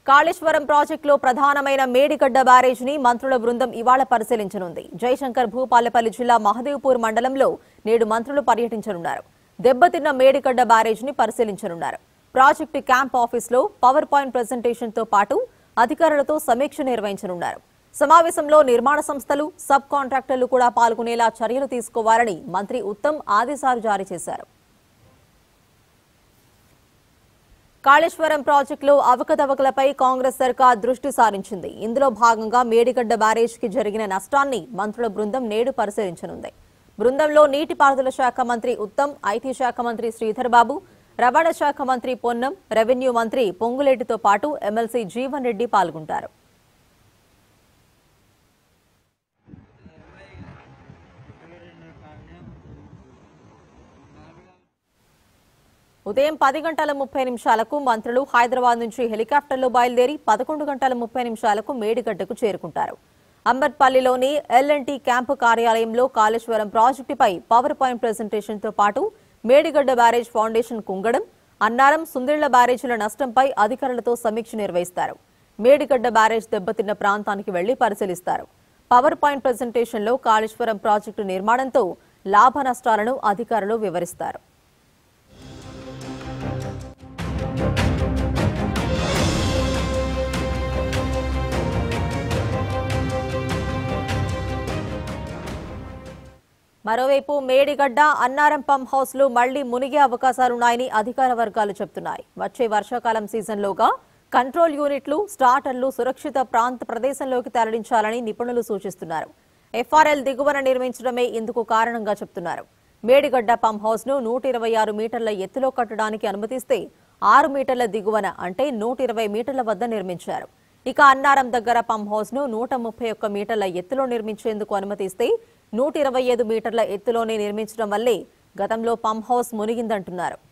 కాళేశ్వరం ప్రాజెక్టులో ప్రధానమైన మేడిగడ్డ బ్యారేజ్ని మంత్రుల బృందం ఇవాళ పరిశీలించనుంది జయశంకర్ భూపాలపల్లి జిల్లా మహదేవ్పూర్ మండలంలో నేడు మంత్రులు పర్యటించనున్నారు దెబ్బతిన్న మేడిగడ్డ బ్యారేజ్ని పరిశీలించనున్నారు ప్రాజెక్టు క్యాంప్ ఆఫీసులో పవర్ పాయింట్ ప్రెజెంటేషన్తో పాటు అధికారులతో సమీక్ష నిర్వహించనున్నారు సమావేశంలో నిర్మాణ సంస్థలు సబ్ కాంట్రాక్టర్లు కూడా పాల్గొనేలా చర్యలు తీసుకోవాలని మంత్రి ఉత్తమ్ ఆదేశాలు జారీ చేశారు కాళేశ్వరం ప్రాజెక్టులో అవకతవకలపై కాంగ్రెస్ సర్కార్ దృష్టి సారించింది ఇందులో భాగంగా మేడిగడ్డ బ్యారేజ్కి జరిగిన నష్టాన్ని మంత్రుల బృందం నేడు పరిశీలించనుంది బృందంలో నీటిపారుదల శాఖ మంత్రి ఉత్తమ్ ఐటీ శాఖ మంత్రి శ్రీధర్ బాబు రవాణా శాఖ మంత్రి పొన్నం రెవెన్యూ మంత్రి పొంగులేటితో పాటు ఎమ్మెల్సీ జీవన్ రెడ్డి పాల్గొంటారు ఉదయం పది గంటల ముప్పై నిమిషాలకు మంత్రులు హైదరాబాద్ నుంచి హెలికాప్టర్లో బయలుదేరి పదకొండు గంటల ముప్పై నిమిషాలకు మేడిగడ్డకు చేరుకుంటారు అంబర్పల్లిలోని ఎల్ఎన్టీ క్యాంపు కార్యాలయంలో కాళేశ్వరం ప్రాజెక్టుపై పవర్ పాయింట్ ప్రెజెంటేషన్తో పాటు మేడిగడ్డ బ్యారేజ్ ఫౌండేషన్ కుంగడం అన్నారం సుందిళ్ల బ్యారేజీల నష్టంపై అధికారులతో సమీక్ష నిర్వహిస్తారు మేడిగడ్డ బ్యారేజ్ దెబ్బతిన్న ప్రాంతానికి వెళ్లి పరిశీలిస్తారు పవర్ పాయింట్ ప్రెజెంటేషన్లో కాళేశ్వరం ప్రాజెక్టు నిర్మాణంతో లాభ నష్టాలను అధికారులు వివరిస్తారు మరోవైపు మేడిగడ్డ అన్నారం పంప్ హౌస్ లు మళ్లీ మునిగే అవకాశాలున్నాయని అధికార వర్గాలు చెబుతున్నాయి వచ్చే వర్షాకాలం సీజన్లోగా కంట్రోల్ యూనిట్లు స్టార్టర్లు సురక్షిత ప్రాంత ప్రదేశంలోకి తరలించాలని నిపుణులు సూచిస్తున్నారు ఎఫ్ఆర్ఎల్ దిగువన నిర్మించడమే ఇందుకు కారణంగా చెబుతున్నారు మేడిగడ్డ పంప్ హౌస్ ను నూట ఇరవై ఆరు మీటర్ల ఎత్తులో కట్టడానికి అనుమతిస్తే ఆరు మీటర్ల దిగువన అంటే నూట ఇరవై మీటర్ల వద్ద నిర్మించారు ఇక అన్నారం దగ్గర పంప్ హౌస్ ను నూట ముప్పై ఒక్క మీటర్ల ఎత్తులో నిర్మించేందుకు అనుమతిస్తే నూట ఇరవై ఐదు మీటర్ల ఎత్తులోనే నిర్మించడం వల్లే గతంలో పంప్ హౌస్ మునిగిందంటున్నారు